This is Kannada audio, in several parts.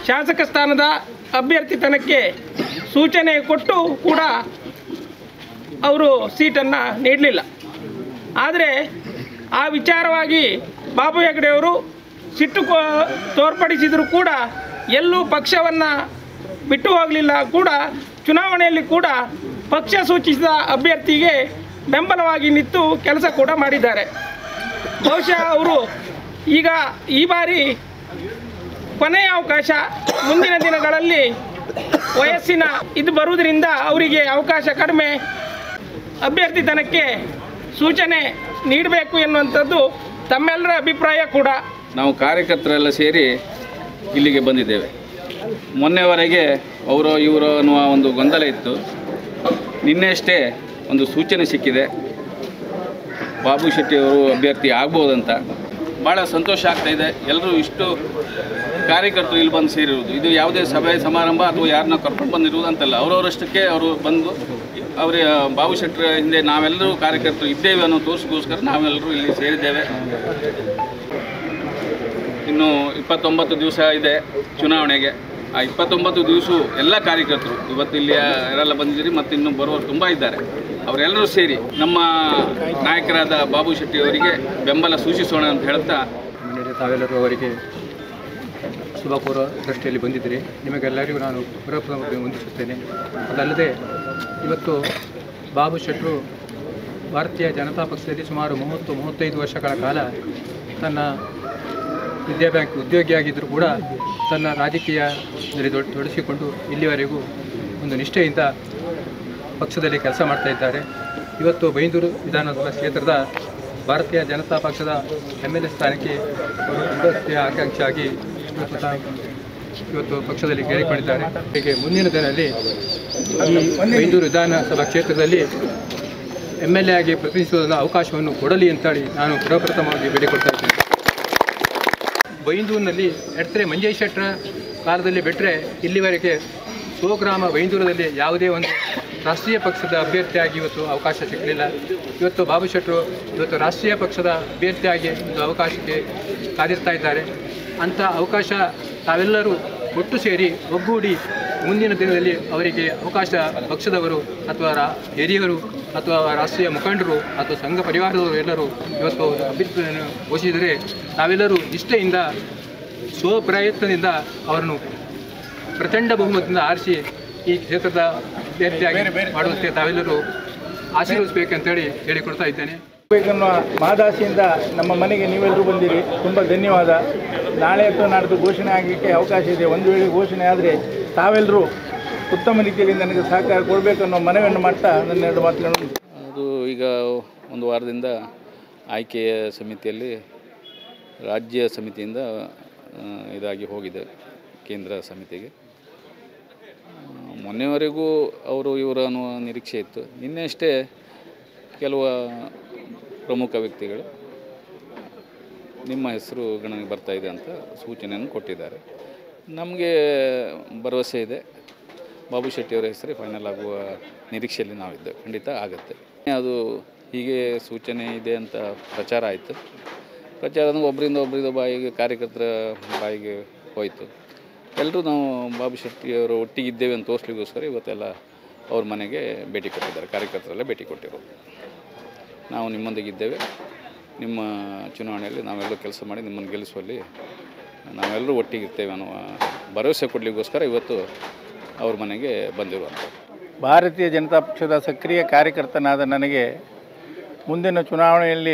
ಶಾಸಕ ಸ್ಥಾನದ ಅಭ್ಯರ್ಥಿತನಕ್ಕೆ ಸೂಚನೆ ಕೊಟ್ಟು ಕೂಡ ಅವರು ಸೀಟನ್ನು ನೀಡಲಿಲ್ಲ ಆದರೆ ಆ ವಿಚಾರವಾಗಿ ಬಾಬು ಹೆಗಡೆಯವರು ಸಿಟ್ಟು ಕೋ ತೋರ್ಪಡಿಸಿದರೂ ಕೂಡ ಎಲ್ಲೂ ಪಕ್ಷವನ್ನು ಬಿಟ್ಟು ಹೋಗಲಿಲ್ಲ ಕೂಡ ಚುನಾವಣೆಯಲ್ಲಿ ಕೂಡ ಪಕ್ಷ ಸೂಚಿಸಿದ ಅಭ್ಯರ್ಥಿಗೆ ಬೆಂಬಲವಾಗಿ ನಿಂತು ಕೆಲಸ ಕೂಡ ಮಾಡಿದ್ದಾರೆ ಬಹುಶಃ ಅವರು ಈಗ ಈ ಬಾರಿ ಕೊನೆಯ ಅವಕಾಶ ಮುಂದಿನ ದಿನಗಳಲ್ಲಿ ವಯಸ್ಸಿನ ಇದು ಬರುವುದರಿಂದ ಅವರಿಗೆ ಅವಕಾಶ ಕಡಿಮೆ ಅಭ್ಯರ್ಥಿತನಕ್ಕೆ ಸೂಚನೆ ನೀಡಬೇಕು ಎನ್ನುವಂಥದ್ದು ತಮ್ಮೆಲ್ಲರ ಅಭಿಪ್ರಾಯ ಕೂಡ ನಾವು ಕಾರ್ಯಕರ್ತರೆಲ್ಲ ಸೇರಿ ಇಲ್ಲಿಗೆ ಬಂದಿದ್ದೇವೆ ಮೊನ್ನೆವರೆಗೆ ಅವರು ಇವರು ಅನ್ನುವ ಒಂದು ಗೊಂದಲ ಇತ್ತು ನಿನ್ನೆಯಷ್ಟೇ ಒಂದು ಸೂಚನೆ ಸಿಕ್ಕಿದೆ ಬಾಬು ಶೆಟ್ಟಿ ಅವರು ಅಭ್ಯರ್ಥಿ ಆಗ್ಬೋದಂತ ಭಾಳ ಸಂತೋಷ ಆಗ್ತಾ ಇದೆ ಎಲ್ಲರೂ ಇಷ್ಟು ಕಾರ್ಯಕರ್ತರು ಇಲ್ಲಿ ಬಂದು ಸೇರಿರುವುದು ಇದು ಯಾವುದೇ ಸಭೆ ಸಮಾರಂಭ ಅಥವಾ ಯಾರನ್ನ ಕರ್ಕೊಂಡು ಬಂದಿರುವುದು ಅಂತಲ್ಲ ಅವರವರಷ್ಟಕ್ಕೆ ಅವರು ಬಂದು ಅವರ ಬಾಬು ಶೆಟ್ಟರ ಹಿಂದೆ ನಾವೆಲ್ಲರೂ ಕಾರ್ಯಕರ್ತರು ಇದ್ದೇವೆ ಅನ್ನೋ ತೋರಿಸ್ಗೋಸ್ಕರ ನಾವೆಲ್ಲರೂ ಇಲ್ಲಿ ಸೇರಿದ್ದೇವೆ ಇನ್ನು ಇಪ್ಪತ್ತೊಂಬತ್ತು ದಿವಸ ಇದೆ ಚುನಾವಣೆಗೆ ಆ ಇಪ್ಪತ್ತೊಂಬತ್ತು ದಿವಸ ಎಲ್ಲ ಕಾರ್ಯಕರ್ತರು ಇವತ್ತು ಇಲ್ಲಿ ಯಾರೆಲ್ಲ ಬಂದಿದ್ದೀರಿ ಮತ್ತು ಇನ್ನು ಬರುವವರು ತುಂಬ ಇದ್ದಾರೆ ಅವರೆಲ್ಲರೂ ಸೇರಿ ನಮ್ಮ ನಾಯಕರಾದ ಬಾಬು ಶೆಟ್ಟಿ ಅವರಿಗೆ ಬೆಂಬಲ ಸೂಚಿಸೋಣ ಅಂತ ಹೇಳ್ತಾ ಮನೆಯಲ್ಲಿ ತಾವೆಲ್ಲರೂ ಅವರಿಗೆ ಶುಭ ಕೋರುವ ದೃಷ್ಟಿಯಲ್ಲಿ ಬಂದಿದ್ದೀರಿ ನಿಮಗೆಲ್ಲರಿಗೂ ನಾನು ಪುರಪ್ರಮವಾಗಿ ವಂದಿಸುತ್ತೇನೆ ಅದಲ್ಲದೆ ಇವತ್ತು ಬಾಬು ಶೆಟ್ಟರು ಭಾರತೀಯ ಜನತಾ ಪಕ್ಷದಲ್ಲಿ ಸುಮಾರು ಮೂವತ್ತು ಮೂವತ್ತೈದು ವರ್ಷಗಳ ಕಾಲ ತನ್ನ ವಿದ್ಯಾಬ್ಯಾಂಕ್ ಉದ್ಯೋಗಿಯಾಗಿದ್ದರೂ ಕೂಡ ತನ್ನ ರಾಜಕೀಯದಲ್ಲಿ ತೊಡ- ತೊಡಗಿಸಿಕೊಂಡು ಇಲ್ಲಿವರೆಗೂ ಒಂದು ನಿಷ್ಠೆಯಿಂದ ಪಕ್ಷದಲ್ಲಿ ಕೆಲಸ ಮಾಡ್ತಾ ಇದ್ದಾರೆ ಇವತ್ತು ಬೈಂದೂರು ವಿಧಾನಸಭಾ ಕ್ಷೇತ್ರದ ಭಾರತೀಯ ಜನತಾ ಪಕ್ಷದ ಎಮ್ ಎಲ್ ಎ ಸ್ಥಾನಕ್ಕೆ ಅವರು ಅಭ್ಯರ್ಥಿಯ ಆಕಾಂಕ್ಷಿಯಾಗಿ ಇವತ್ತು ತಾ- ಇವತ್ತು ಪಕ್ಷದಲ್ಲಿ ಕೇಳಿಕೊಂಡಿದ್ದಾರೆ ಹೀಗೆ ಮುಂದಿನ ದಿನದಲ್ಲಿ ಈ ಬೈಂದೂರು ವಿಧಾನಸಭಾ ಕ್ಷೇತ್ರದಲ್ಲಿ ಎಮ್ ಎಲ್ ಎ ಆಗಿ ಪ್ರತಿನಿಧಿಸುವ ಅವಕಾಶವನ್ನು ಕೊಡಲಿ ಅಂತೇಳಿ ನಾನು ಪ್ರಪ್ರಥಮವಾಗಿ ಬೇಡಿಕೊಳ್ತಾ ಇದ್ದೇನೆ ಬೈಂದೂರಿನಲ್ಲಿ ಎಡ್ತರೆ ಮಂಜೇಶ್ ಶೆಟ್ಟರ ಕಾಲದಲ್ಲಿ ಬಿಟ್ಟರೆ ಇಲ್ಲಿವರೆಗೆ ಸ್ವಗ್ರಾಮ ಬೈಂದೂರದಲ್ಲಿ ಯಾವುದೇ ಒಂದು ರಾಷ್ಟ್ರೀಯ ಪಕ್ಷದ ಅಭ್ಯರ್ಥಿಯಾಗಿ ಇವತ್ತು ಅವಕಾಶ ಸಿಗಲಿಲ್ಲ ಇವತ್ತು ಬಾಬು ಶೆಟ್ಟರು ಇವತ್ತು ರಾಷ್ಟ್ರೀಯ ಪಕ್ಷದ ಅಭ್ಯರ್ಥಿಯಾಗಿ ಒಂದು ಅವಕಾಶಕ್ಕೆ ಕಾದಿರ್ತಾ ಇದ್ದಾರೆ ಅಂಥ ಅವಕಾಶ ತಾವೆಲ್ಲರೂ ಒಟ್ಟು ಸೇರಿ ಒಗ್ಗೂಡಿ ಮುಂದಿನ ದಿನದಲ್ಲಿ ಅವರಿಗೆ ಅವಕಾಶ ಪಕ್ಷದವರು ಅಥವಾ ರಾ ಹಿರಿಯರು ಅಥವಾ ರಾಷ್ಟ್ರೀಯ ಮುಖಂಡರು ಅಥವಾ ಸಂಘ ಪರಿವಾರದವರು ಎಲ್ಲರೂ ಇವತ್ತು ಅಭ್ಯರ್ಥಿಯನ್ನು ಘೋಷಿಸಿದರೆ ನಾವೆಲ್ಲರೂ ನಿಷ್ಠೆಯಿಂದ ಸ್ವಪ್ರಯತ್ನದಿಂದ ಅವರನ್ನು ಪ್ರಚಂಡ ಬಹುಮತದಿಂದ ಆರಿಸಿ ಈ ಕ್ಷೇತ್ರದ ಅಭ್ಯರ್ಥಿಯಾಗಿ ಮಾಡುವಂತೆ ತಾವೆಲ್ಲರೂ ಆಶೀರ್ವದಿಸಬೇಕಂತೇಳಿ ಹೇಳಿಕೊಡ್ತಾ ಇದ್ದೇನೆ ಬೇಕನ್ನುವ ಮಹದಾಸೆಯಿಂದ ನಮ್ಮ ಮನೆಗೆ ನೀವೆಲ್ಲರೂ ಬಂದಿರಿ ತುಂಬ ಧನ್ಯವಾದ ನಾಳೆ ಅಥವಾ ನಾಡ್ದು ಘೋಷಣೆ ಆಗಲಿಕ್ಕೆ ಅವಕಾಶ ಇದೆ ಒಂದು ವೇಳೆ ಘೋಷಣೆ ಆದರೆ ತಾವೆಲ್ಲರೂ ಉತ್ತಮ ರೀತಿಯಲ್ಲಿ ನನಗೆ ಸಹಕಾರ ಕೊಡಬೇಕನ್ನೋ ಮನವಿಯನ್ನು ಮಾಡ್ತಾ ನನ್ನ ಎರಡು ಮಾತುಗಳನ್ನು ಅದು ಈಗ ಒಂದು ವಾರದಿಂದ ಆಯ್ಕೆಯ ಸಮಿತಿಯಲ್ಲಿ ರಾಜ್ಯ ಸಮಿತಿಯಿಂದ ಆ, ಇದಾಗಿ ಹೋಗಿದೆ ಕೇಂದ್ರ ಸಮಿತಿಗೆ ಆ, ಮೊನ್ನೆವರೆಗೂ ಅವರು ಇವರು ಅನ್ನುವ ನಿರೀಕ್ಷೆ ಇತ್ತು ನಿನ್ನೆ ಅಷ್ಟೇ ಕೆಲವು ಪ್ರಮುಖ ವ್ಯಕ್ತಿಗಳು ನಿಮ್ಮ ಹೆಸರು ಗಣನೆಗೆ ಬರ್ತಾ ಇದೆ ಅಂತ ಸೂಚನೆಯನ್ನು ಕೊಟ್ಟಿದ್ದಾರೆ ನಮಗೆ ಭರವಸೆ ಇದೆ ಬಾಬು ಶೆಟ್ಟಿಯವರ ಹೆಸರೇ ಫೈನಲ್ ಆಗುವ ನಿರೀಕ್ಷೆಯಲ್ಲಿ ನಾವಿದ್ದೇವೆ ಖಂಡಿತ ಆಗುತ್ತೆ ಅದು ಹೀಗೆ ಸೂಚನೆ ಇದೆ ಅಂತ ಪ್ರಚಾರ ಆಯಿತು ಪ್ರಚಾರ ಅಂದ್ರೆ ಒಬ್ಬರಿಂದ ಒಬ್ಬರಿಂದ ಬಾಯಿಗೆ ಕಾರ್ಯಕರ್ತರ ಬಾಯಿಗೆ ಹೋಯಿತು ಎಲ್ಲರೂ ನಾವು ಬಾಬು ಶೆಟ್ಟಿಯವರು ಒಟ್ಟಿಗಿದ್ದೇವೆ ಅಂತ ತೋರಿಸ್ಲಿಕ್ಕೋಸ್ಕರ ಇವತ್ತೆಲ್ಲ ಅವ್ರ ಮನೆಗೆ ಭೇಟಿ ಕೊಟ್ಟಿದ್ದಾರೆ ಕಾರ್ಯಕರ್ತರೆಲ್ಲ ಭೇಟಿ ಕೊಟ್ಟಿರೋದು ನಾವು ನಿಮ್ಮೊಂದಿಗಿದ್ದೇವೆ ನಿಮ್ಮ ಚುನಾವಣೆಯಲ್ಲಿ ನಾವೆಲ್ಲರೂ ಕೆಲಸ ಮಾಡಿ ನಿಮ್ಮನ್ನು ಗೆಲ್ಲಿಸುವಲ್ಲಿ ನಾವೆಲ್ಲರೂ ಒಟ್ಟಿಗಿರ್ತೇವೆ ಅನ್ನುವ ಭರವಸೆ ಕೊಡಲಿಕ್ಕೋಸ್ಕರ ಇವತ್ತು ಅವ್ರ ಮನೆಗೆ ಬಂದಿರುವಂಥದ್ದು ಭಾರತೀಯ ಜನತಾ ಪಕ್ಷದ ಸಕ್ರಿಯ ಕಾರ್ಯಕರ್ತನಾದ ನನಗೆ ಮುಂದಿನ ಚುನಾವಣೆಯಲ್ಲಿ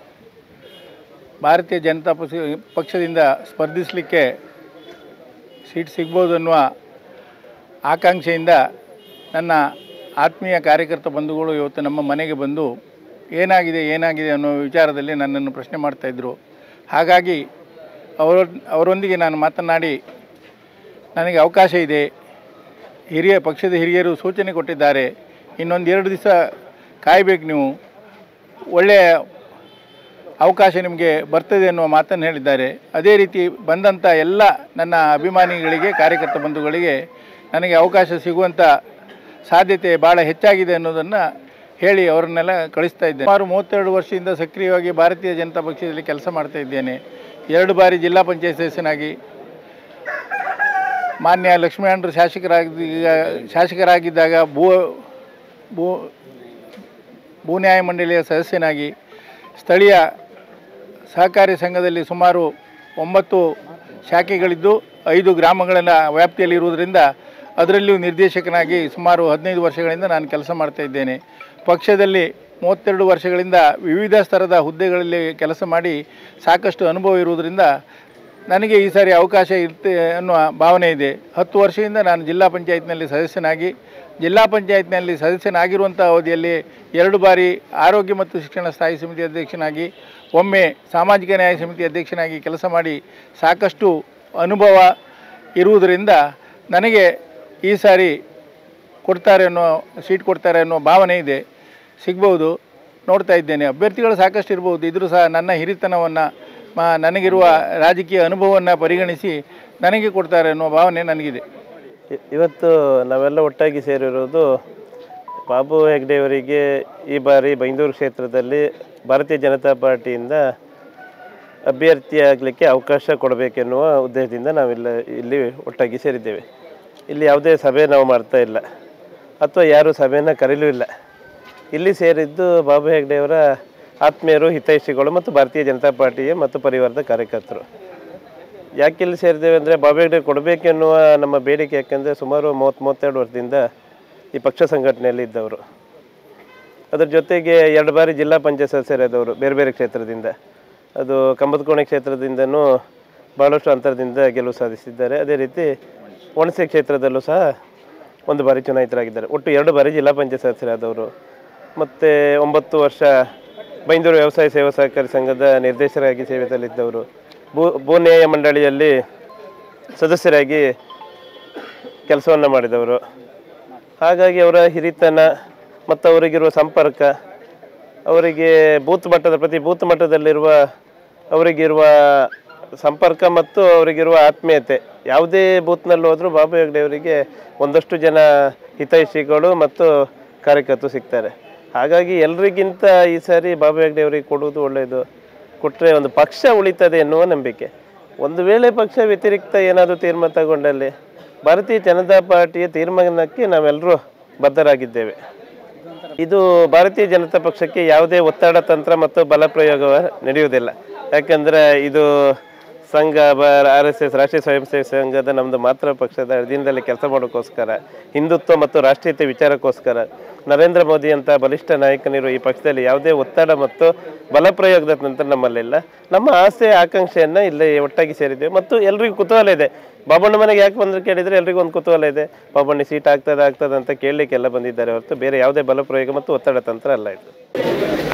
ಭಾರತೀಯ ಜನತಾ ಪಕ್ಷ ಪಕ್ಷದಿಂದ ಸ್ಪರ್ಧಿಸಲಿಕ್ಕೆ ಸೀಟ್ ಸಿಗ್ಬೋದು ಅನ್ನುವ ಆಕಾಂಕ್ಷೆಯಿಂದ ನನ್ನ ಆತ್ಮೀಯ ಕಾರ್ಯಕರ್ತ ಬಂಧುಗಳು ಇವತ್ತು ನಮ್ಮ ಮನೆಗೆ ಬಂದು ಏನಾಗಿದೆ ಏನಾಗಿದೆ ಅನ್ನೋ ವಿಚಾರದಲ್ಲಿ ನನ್ನನ್ನು ಪ್ರಶ್ನೆ ಮಾಡ್ತಾಯಿದ್ರು ಹಾಗಾಗಿ ಅವರ ಅವರೊಂದಿಗೆ ನಾನು ಮಾತನಾಡಿ ನನಗೆ ಅವಕಾಶ ಇದೆ ಹಿರಿಯ ಪಕ್ಷದ ಹಿರಿಯರು ಸೂಚನೆ ಕೊಟ್ಟಿದ್ದಾರೆ ಇನ್ನೊಂದು ಎರಡು ದಿವಸ ಕಾಯಬೇಕು ನೀವು ಒಳ್ಳೆಯ ಅವಕಾಶ ನಿಮಗೆ ಬರ್ತದೆ ಅನ್ನುವ ಮಾತನ್ನು ಹೇಳಿದ್ದಾರೆ ಅದೇ ರೀತಿ ಬಂದಂಥ ಎಲ್ಲ ನನ್ನ ಅಭಿಮಾನಿಗಳಿಗೆ ಕಾರ್ಯಕರ್ತ ಬಂಧುಗಳಿಗೆ ನನಗೆ ಅವಕಾಶ ಸಿಗುವಂಥ ಸಾಧ್ಯತೆ ಭಾಳ ಹೆಚ್ಚಾಗಿದೆ ಅನ್ನೋದನ್ನು ಹೇಳಿ ಅವರನ್ನೆಲ್ಲ ಕಳಿಸ್ತಾ ಇದ್ದೇನೆ ಸುಮಾರು ಮೂವತ್ತೆರಡು ವರ್ಷದಿಂದ ಸಕ್ರಿಯವಾಗಿ ಭಾರತೀಯ ಜನತಾ ಪಕ್ಷದಲ್ಲಿ ಕೆಲಸ ಮಾಡ್ತಾ ಇದ್ದೇನೆ ಎರಡು ಬಾರಿ ಜಿಲ್ಲಾ ಪಂಚಾಯತ್ ಸದಸ್ಯನಾಗಿ ಮಾನ್ಯ ಲಕ್ಷ್ಮೀನಾರಾಯಣರು ಶಾಸಕರಾಗಿದ್ದ ಶಾಸಕರಾಗಿದ್ದಾಗ ಭೂ ಭೂ ಭೂ ನ್ಯಾಯ ಮಂಡಳಿಯ ಸದಸ್ಯನಾಗಿ ಸ್ಥಳೀಯ ಸಹಕಾರಿ ಸಂಘದಲ್ಲಿ ಸುಮಾರು ಒಂಬತ್ತು ಶಾಖೆಗಳಿದ್ದು ಐದು ಗ್ರಾಮಗಳ ವ್ಯಾಪ್ತಿಯಲ್ಲಿರುವುದರಿಂದ ಅದರಲ್ಲಿಯೂ ನಿರ್ದೇಶಕನಾಗಿ ಸುಮಾರು ಹದಿನೈದು ವರ್ಷಗಳಿಂದ ನಾನು ಕೆಲಸ ಮಾಡ್ತಾ ಇದ್ದೇನೆ ಪಕ್ಷದಲ್ಲಿ ಮೂವತ್ತೆರಡು ವರ್ಷಗಳಿಂದ ವಿವಿಧ ಸ್ತರದ ಹುದ್ದೆಗಳಲ್ಲಿ ಕೆಲಸ ಮಾಡಿ ಸಾಕಷ್ಟು ಅನುಭವ ಇರುವುದರಿಂದ ನನಗೆ ಈ ಸಾರಿ ಅವಕಾಶ ಇರುತ್ತೆ ಅನ್ನುವ ಭಾವನೆ ಇದೆ ಹತ್ತು ವರ್ಷದಿಂದ ನಾನು ಜಿಲ್ಲಾ ಪಂಚಾಯತ್ನಲ್ಲಿ ಸದಸ್ಯನಾಗಿ ಜಿಲ್ಲಾ ಪಂಚಾಯತ್ನಲ್ಲಿ ಸದಸ್ಯನಾಗಿರುವಂಥ ಅವಧಿಯಲ್ಲಿ ಎರಡು ಬಾರಿ ಆರೋಗ್ಯ ಮತ್ತು ಶಿಕ್ಷಣ ಸ್ಥಾಯಿ ಸಮಿತಿ ಅಧ್ಯಕ್ಷನಾಗಿ ಒಮ್ಮೆ ಸಾಮಾಜಿಕ ನ್ಯಾಯ ಸಮಿತಿ ಅಧ್ಯಕ್ಷನಾಗಿ ಕೆಲಸ ಮಾಡಿ ಸಾಕಷ್ಟು ಅನುಭವ ಇರುವುದರಿಂದ ನನಗೆ ಈ ಸಾರಿ ಕೊಡ್ತಾರೆ ಅನ್ನೋ ಸೀಟ್ ಕೊಡ್ತಾರೆ ಅನ್ನೋ ಭಾವನೆ ಇದೆ ಸಿಗ್ಬೋದು ನೋಡ್ತಾ ಇದ್ದೇನೆ ಅಭ್ಯರ್ಥಿಗಳು ಸಾಕಷ್ಟು ಇರ್ಬೋದು ಇದ್ರೂ ಸಹ ನನ್ನ ಹಿರಿತನವನ್ನು ನನಗಿರುವ ರಾಜಕೀಯ ಅನುಭವವನ್ನು ಪರಿಗಣಿಸಿ ನನಗೆ ಕೊಡ್ತಾರೆ ಅನ್ನೋ ಭಾವನೆ ನನಗಿದೆ ಇ- ಇವತ್ತು ನಾವೆಲ್ಲ ಒಟ್ಟಾಗಿ ಸೇರಿರೋದು ಬಾಬು ಹೆಗ್ಡೆಯವರಿಗೆ ಈ ಬಾರಿ ಬೈಂದೂರು ಕ್ಷೇತ್ರದಲ್ಲಿ ಭಾರತೀಯ ಜನತಾ ಪಾರ್ಟಿಯಿಂದ ಅಭ್ಯರ್ಥಿಯಾಗಲಿಕ್ಕೆ ಅವಕಾಶ ಕೊಡಬೇಕೆನ್ನುವ ಉದ್ದೇಶದಿಂದ ನಾವೆಲ್ಲ ಇಲ್ಲಿ ಒಟ್ಟಾಗಿ ಸೇರಿದ್ದೇವೆ ಇಲ್ಲಿ ಯಾವುದೇ ಸಭೆ ನಾವು ಮಾಡ್ತಾ ಇಲ್ಲ ಅಥವಾ ಯಾರೂ ಸಭೆಯನ್ನು ಕರೀಲೂ ಇಲ್ಲ ಇಲ್ಲಿ ಸೇರಿದ್ದು ಬಾಬು ಹೆಗ್ಡೆಯವರ ಆತ್ಮೀಯರು ಹಿತೈಷಿಗಳು ಮತ್ತು ಭಾರತೀಯ ಜನತಾ ಪಾರ್ಟಿಯ ಮತ್ತು ಪರಿವಾರದ ಕಾರ್ಯಕರ್ತರು ಯಾಕೆ ಇಲ್ಲಿ ಸೇರಿದ್ದೇವೆ ಅಂದರೆ ಬಾಬು ಹೆಗ್ಡೆ ಕೊಡಬೇಕೆನ್ನುವ ನಮ್ಮ ಬೇಡಿಕೆ ಯಾಕೆಂದರೆ ಸುಮಾರು ಮೂವತ್ತು ಮೂವತ್ತೆರಡು ವರ್ಷದಿಂದ ಈ ಪಕ್ಷ ಸಂಘಟನೆಯಲ್ಲಿ ಇದ್ದವರು ಅದರ ಜೊತೆಗೆ ಎರಡು ಬಾರಿ ಜಿಲ್ಲಾ ಪಂಚಾಯತ್ ಸದಸ್ಯರಾದವರು ಬೇರೆ ಬೇರೆ ಕ್ಷೇತ್ರದಿಂದ ಅದು ಕಂಬದಕೋಣೆ ಕ್ಷೇತ್ರದಿಂದನೂ ಭಾಳಷ್ಟು ಅಂತರದಿಂದ ಗೆಲುವು ಸಾಧಿಸಿದ್ದಾರೆ ಅದೇ ರೀತಿ ಹುಣಸೆ ಕ್ಷೇತ್ರದಲ್ಲೂ ಸಹ ಒಂದು ಬಾರಿ ಚುನಾಯಿತರಾಗಿದ್ದಾರೆ ಒಟ್ಟು ಎರಡು ಬಾರಿ ಜಿಲ್ಲಾ ಪಂಚಾಯತ್ ಸದಸ್ಯರಾದವರು ಮತ್ತು ಒಂಬತ್ತು ವರ್ಷ ಬೈಂದೂರು ವ್ಯವಸಾಯ ಸೇವಾ ಸಹಕಾರಿ ಸಂಘದ ನಿರ್ದೇಶಕರಾಗಿ ಸೇವೆಯಲ್ಲಿದ್ದವರು ಭೂ ಭೂ ನ್ಯಾಯ ಮಂಡಳಿಯಲ್ಲಿ ಸದಸ್ಯರಾಗಿ ಕೆಲಸವನ್ನು ಮಾಡಿದವರು ಹಾಗಾಗಿ ಅವರ ಹಿರಿತನ ಮತ್ತು ಅವರಿಗಿರುವ ಸಂಪರ್ಕ ಅವರಿಗೆ ಬೂತ್ ಮಟ್ಟದ ಪ್ರತಿ ಬೂತ್ ಮಟ್ಟದಲ್ಲಿರುವ ಅವರಿಗಿರುವ ಸಂಪರ್ಕ ಮತ್ತು ಅವರಿಗಿರುವ ಆತ್ಮೀಯತೆ ಯಾವುದೇ ಬೂತ್ನಲ್ಲಿ ಹೋದರೂ ಬಾಬು ಹೆಗ್ಡೆ ಅವರಿಗೆ ಒಂದಷ್ಟು ಜನ ಹಿತೈಷಿಗಳು ಮತ್ತು ಕಾರ್ಯಕರ್ತರು ಸಿಗ್ತಾರೆ ಹಾಗಾಗಿ ಎಲ್ರಿಗಿಂತ ಈ ಸಾರಿ ಬಾಬು ಹೆಗ್ಡೆ ಅವರಿಗೆ ಕೊಡುವುದು ಒಳ್ಳೆಯದು ಕೊಟ್ಟರೆ ಒಂದು ಪಕ್ಷ ಉಳಿತದೆ ಎನ್ನುವ ನಂಬಿಕೆ ಒಂದು ವೇಳೆ ಪಕ್ಷ ವ್ಯತಿರಿಕ್ತ ಏನಾದರೂ ತೀರ್ಮಾನ ತಗೊಂಡಲ್ಲಿ ಭಾರತೀಯ ಜನತಾ ಪಾರ್ಟಿಯ ತೀರ್ಮಾನಕ್ಕೆ ನಾವೆಲ್ಲರೂ ಬದ್ಧರಾಗಿದ್ದೇವೆ ಇದು ಭಾರತೀಯ ಜನತಾ ಪಕ್ಷಕ್ಕೆ ಯಾವುದೇ ಒತ್ತಡ ತಂತ್ರ ಮತ್ತು ಬಲ ಪ್ರಯೋಗ ನಡೆಯುವುದಿಲ್ಲ ಯಾಕಂದರೆ ಇದು ಸಂಘ ಆರ್ ಎಸ್ ಎಸ್ ರಾಷ್ಟ್ರೀಯ ಸ್ವಯಂ ಸೇವಕ ಸಂಘದ ನಮ್ಮದು ಮಾತ್ರ ಪಕ್ಷದ ಅಧೀನದಲ್ಲಿ ಕೆಲಸ ಮಾಡೋಕ್ಕೋಸ್ಕರ ಹಿಂದುತ್ವ ಮತ್ತು ರಾಷ್ಟ್ರೀಯತೆ ವಿಚಾರಕ್ಕೋಸ್ಕರ ನರೇಂದ್ರ ಮೋದಿ ಅಂತ ಬಲಿಷ್ಠ ನಾಯಕನಿರುವ ಈ ಪಕ್ಷದಲ್ಲಿ ಯಾವುದೇ ಒತ್ತಡ ಮತ್ತು ಬಲ ಪ್ರಯೋಗದ ನಂತರ ನಮ್ಮಲ್ಲಿಲ್ಲ ನಮ್ಮ ಆಸೆ ಆಕಾಂಕ್ಷೆಯನ್ನು ಇಲ್ಲೇ ಒಟ್ಟಾಗಿ ಸೇರಿದ್ದೇವೆ ಮತ್ತು ಎಲ್ರಿಗೂ ಕುತೂಹಲ ಇದೆ ಬಾಬಣ್ಣ ಮನೆಗೆ ಯಾಕೆ ಬಂದ್ರೆ ಕೇಳಿದರೆ ಎಲ್ರಿಗೂ ಒಂದು ಕುತೂಹಲ ಇದೆ ಬಾಬಣ್ಣ ಸೀಟ್ ಆಗ್ತದೆ ಆಗ್ತದೆ ಅಂತ ಕೇಳಲಿಕ್ಕೆಲ್ಲ ಬಂದಿದ್ದಾರೆ ಹೊರತು ಬೇರೆ ಯಾವುದೇ ಬಲ ಪ್ರಯೋಗ ಮತ್ತು ಒತ್ತಡ ತಂತ್ರ ಅಲ್ಲ ಇದು